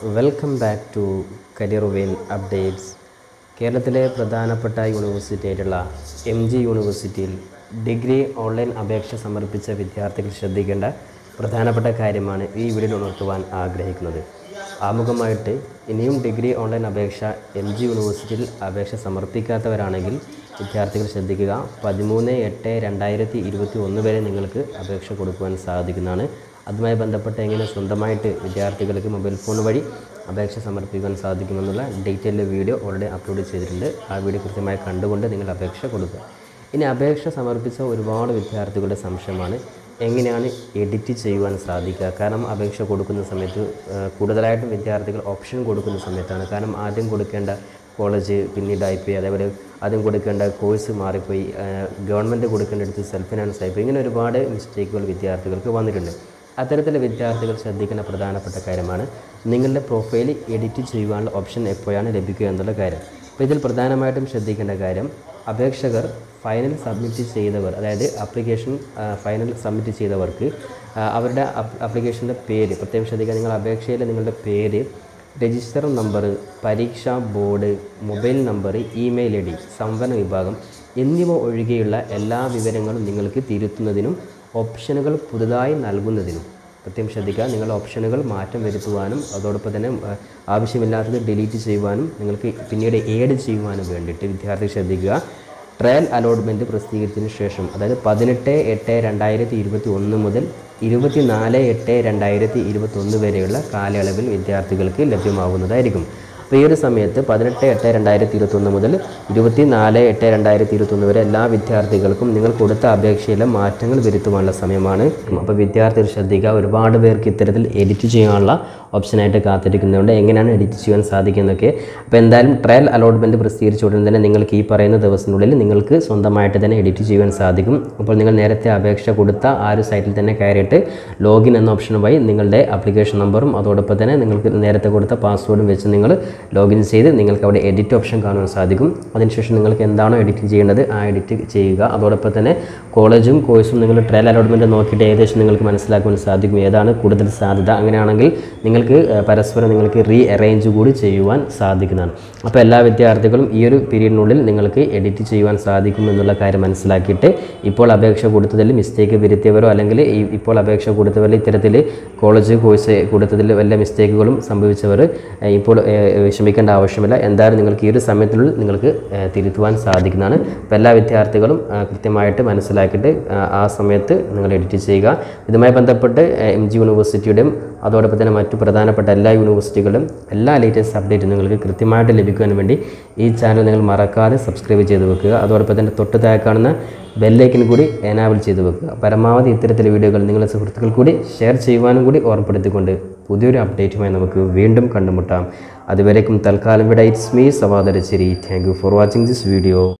welcome back to career വെയിൽ updates കേരളത്തിലെ പ്രധാനപ്പെട്ട യൂണിവേഴ്സിറ്റി ആയിട്ടുള്ള എം ജി യൂണിവേഴ്സിറ്റിയിൽ ഡിഗ്രി ഓൺലൈൻ അപേക്ഷ സമർപ്പിച്ച വിദ്യാർത്ഥികൾ ശ്രദ്ധിക്കേണ്ട പ്രധാനപ്പെട്ട കാര്യമാണ് ഈ വീഡിയോയിൽ ഉണർത്തുവാൻ ആഗ്രഹിക്കുന്നത് ആമുഖമായിട്ട് ഇനിയും ഡിഗ്രി ഓൺലൈൻ അപേക്ഷ എം ജി യൂണിവേഴ്സിറ്റിയിൽ അപേക്ഷ സമർപ്പിക്കാത്തവരാണെങ്കിൽ വിദ്യാർത്ഥികൾ ശ്രദ്ധിക്കുക പതിമൂന്ന് എട്ട് രണ്ടായിരത്തി ഇരുപത്തി ഒന്ന് വരെ നിങ്ങൾക്ക് അപേക്ഷ കൊടുക്കുവാൻ സാധിക്കുന്നതാണ് അതുമായി ബന്ധപ്പെട്ട് എങ്ങനെ സ്വന്തമായിട്ട് വിദ്യാർത്ഥികൾക്ക് മൊബൈൽ ഫോൺ വഴി അപേക്ഷ സമർപ്പിക്കാൻ സാധിക്കുമെന്നുള്ള ഡീറ്റെയിൽഡ് വീഡിയോ ഓൾറെഡി അപ്ലോഡ് ചെയ്തിട്ടുണ്ട് ആ വീഡിയോ കൃത്യമായി കണ്ടുകൊണ്ട് നിങ്ങൾ അപേക്ഷ കൊടുക്കുക ഇനി അപേക്ഷ സമർപ്പിച്ച ഒരുപാട് വിദ്യാർത്ഥികളുടെ സംശയമാണ് എങ്ങനെയാണ് എഡിറ്റ് ചെയ്യുവാൻ സാധിക്കുക കാരണം അപേക്ഷ കൊടുക്കുന്ന സമയത്ത് ആ, കൂടുതലായിട്ടും വിദ്യാർത്ഥികൾ ഓപ്ഷൻ കൊടുക്കുന്ന സമയത്താണ് കാരണം ആദ്യം കൊടുക്കേണ്ട കോളേജ് പിന്നീട് ഐ പി അതേപോലെ ആദ്യം കൊടുക്കേണ്ട കോഴ്സ് മാറിപ്പോയി ഗവൺമെൻറ് കൊടുക്കേണ്ടടുത്ത് സെൽഫ് ഫിനാൻസ് ആയിപ്പോയി ഇങ്ങനെ ഒരുപാട് മിസ്റ്റേക്കുകൾ വിദ്യാർത്ഥികൾക്ക് വന്നിട്ടുണ്ട് അത്തരത്തിലെ വിദ്യാർത്ഥികൾ ശ്രദ്ധിക്കേണ്ട പ്രധാനപ്പെട്ട കാര്യമാണ് നിങ്ങളുടെ പ്രൊഫൈൽ എഡിറ്റ് ചെയ്യുവാനുള്ള ഓപ്ഷൻ എപ്പോഴാണ് ലഭിക്കുക എന്നുള്ള കാര്യം അപ്പോൾ ഇതിൽ പ്രധാനമായിട്ടും ശ്രദ്ധിക്കേണ്ട കാര്യം അപേക്ഷകർ ഫൈനൽ സബ്മിറ്റ് ചെയ്തവർ അതായത് ആപ്ലിക്കേഷൻ ഫൈനൽ സബ്മിറ്റ് ചെയ്തവർക്ക് ആ, അവരുടെ ആപ്ലിക്കേഷൻ്റെ പേര് പ്രത്യേകം ശ്രദ്ധിക്കുക നിങ്ങൾ അപേക്ഷയിൽ നിങ്ങളുടെ പേര് രജിസ്റ്റർ നമ്പർ പരീക്ഷാ board mobile number email I D സംവരണ വിഭാഗം എന്നിവ ഒഴികെയുള്ള എല്ലാ വിവരങ്ങളും നിങ്ങൾക്ക് തിരുത്തുന്നതിനും ഓപ്ഷനുകൾ പുതുതായി നൽകുന്നതിനും പ്രത്യേകം ശ്രദ്ധിക്കുക നിങ്ങളുടെ ഓപ്ഷനുകൾ മാറ്റം വരുത്തുവാനും അതോടൊപ്പം തന്നെ ആ, ആവശ്യമില്ലാത്തത് ഡിലീറ്റ് ചെയ്യുവാനും നിങ്ങൾക്ക് പിന്നീട് ഏഡ് ചെയ്യുവാനും വേണ്ടിയിട്ട് വിദ്യാർത്ഥി ശ്രദ്ധിക്കുക ട്രയൽ അലോട്ട്മെൻറ്റ് പ്രസിദ്ധീകരിച്ചതിന് ശേഷം അതായത് പതിനെട്ട് എട്ട് രണ്ടായിരത്തി ഇരുപത്തി ഒന്ന് മുതൽ ഇരുപത്തി നാല് എട്ട് രണ്ടായിരത്തി ഇരുപത്തി ഒന്ന് വരെയുള്ള കാലയളവിൽ വിദ്യാർത്ഥികൾക്ക് ലഭ്യമാകുന്നതായിരിക്കും അപ്പോൾ ഈ ഒരു സമയത്ത് പതിനെട്ട് എട്ട് രണ്ടായിരത്തി ഇരുപത്തൊന്ന് മുതൽ ഇരുപത്തി നാല് എട്ട് രണ്ടായിരത്തി ഇരുപത്തൊന്ന് വരെ എല്ലാ വിദ്യാർത്ഥികൾക്കും നിങ്ങൾ കൊടുത്ത അപേക്ഷയിലെ മാറ്റങ്ങൾ വരുത്തുവാനുള്ള സമയമാണ് അപ്പോൾ വിദ്യാർത്ഥികൾ ശ്രദ്ധിക്കുക ഒരുപാട് പേർക്ക് ഇത്തരത്തിൽ എഡിറ്റ് ചെയ്യാനുള്ള ഓപ്ഷനായിട്ട് കാത്തിരിക്കുന്നുണ്ട് എങ്ങനെയാണ് എഡിറ്റ് ചെയ്യാൻ സാധിക്കുന്നതൊക്കെ അപ്പോൾ എന്തായാലും ട്രയൽ അലോട്ട്മെൻറ്റ് പ്രസിദ്ധീകരിച്ച ഉടൻ തന്നെ നിങ്ങൾക്ക് ഈ പറയുന്ന ദിവസത്തിനുള്ളിൽ നിങ്ങൾക്ക് സ്വന്തമായിട്ട് തന്നെ എഡിറ്റ് ചെയ്യുവാൻ സാധിക്കും അപ്പോൾ നിങ്ങൾ നേരത്തെ അപേക്ഷ കൊടുത്ത ആ ഒരു സൈറ്റിൽ തന്നെ കയറിയിട്ട് ലോഗിൻ എന്ന ഓപ്ഷൻ വഴി നിങ്ങളുടെ ആപ്ലിക്കേഷൻ നമ്പറും അതോടൊപ്പം തന്നെ നിങ്ങൾക്ക് നേരത്തെ കൊടുത്ത പാസ്വേഡും വെച്ച് നിങ്ങൾ ലോഗിൻ ചെയ്ത് നിങ്ങൾക്ക് അവിടെ എഡിറ്റ് ഓപ്ഷൻ കാണുവാൻ സാധിക്കും അതിനുശേഷം നിങ്ങൾക്ക് എന്താണോ എഡിറ്റ് ചെയ്യേണ്ടത് ആ എഡിറ്റ് ചെയ്യുക അതോടൊപ്പം തന്നെ കോളേജും കോഴ്സും നിങ്ങൾ ട്രയൽ അലോട്ട്മെൻറ്റ് നോക്കിയിട്ട് ഏകദേശം നിങ്ങൾക്ക് മനസ്സിലാക്കുവാൻ സാധിക്കും ഏതാണ് കൂടുതൽ സാധ്യത അങ്ങനെയാണെങ്കിൽ നിങ്ങൾക്ക് ഏഹ്, പരസ്പരം നിങ്ങൾക്ക് റീ അറേഞ്ച് കൂടി ചെയ്യുവാൻ സാധിക്കുന്നതാണ് അപ്പോൾ എല്ലാ വിദ്യാർത്ഥികളും ഈ ഒരു പീരീഡിനുള്ളിൽ നിങ്ങൾക്ക് എഡിറ്റ് ചെയ്യുവാൻ സാധിക്കും എന്നുള്ള കാര്യം മനസ്സിലാക്കിയിട്ട് ഇപ്പോൾ അപേക്ഷ കൊടുത്തതിൽ മിസ്റ്റേക്ക് വരുത്തിയവരോ അല്ലെങ്കിൽ ഈ ഇപ്പോൾ അപേക്ഷ കൊടുത്തവരിൽ ഇത്തരത്തിൽ കോളേജ് കോഴ്സ് കൊടുത്തതിൽ വല്ല മിസ്റ്റേക്കുകളും സംഭവിച്ചവർ ഏഹ്, ഇപ്പോൾ ഏഹ്, വിഷമിക്കേണ്ട ആവശ്യമില്ല എന്തായാലും നിങ്ങൾക്ക് ഈ ഒരു സമയത്തിനുള്ളിൽ നിങ്ങൾക്ക് ഏഹ്, തിരുത്തുവാൻ സാധിക്കുന്നതാണ് അപ്പോൾ എല്ലാ വിദ്യാർത്ഥികളും ആ, കൃത്യമായിട്ട് മനസ്സിലാക്കിയിട്ട് ആ, ആ സമയത്ത് നിങ്ങൾ എഡിറ്റ് ചെയ്യുക ഇതുമായി ബന്ധപ്പെട്ട് എം ജി യൂണിവേഴ്സിറ്റിയുടെയും അതോടൊപ്പം തന്നെ മറ്റു പ്രധാനപ്പെട്ട എല്ലാ യൂണിവേഴ്സിറ്റികളും എല്ലാ ലേറ്റസ്റ്റ് അപ്ഡേറ്റും നിങ്ങൾക്ക് കൃത്യമായിട്ട് ലഭിക്കുവാൻ വേണ്ടി ഈ ചാനൽ നിങ്ങൾ മറക്കാതെ സബ്സ്ക്രൈബ് ചെയ്ത് വെക്കുക അതോടൊപ്പം തന്നെ തൊട്ട് താഴെ കാണുന്ന ബെല്ലൈക്കൻ കൂടി എനാബിൾ ചെയ്ത് വെക്കുക പരമാവധി ഇത്തരത്തിലെ വീഡിയോകൾ നിങ്ങളുടെ സുഹൃത്തുക്കൾ കൂടി ഷെയർ ചെയ്യുവാനും കൂടി ഓർമ്മപ്പെടുത്തിക്കൊണ്ട് പുതിയൊരു അപ്ഡേറ്റുമായി നമുക്ക് വീണ്ടും കണ്ടുമുട്ടാം അതുവരേക്കും തൽക്കാലം ഇവിടെ ഇറ്റ്സ് മീ സവാദരച്ചേരി thank you for watching this video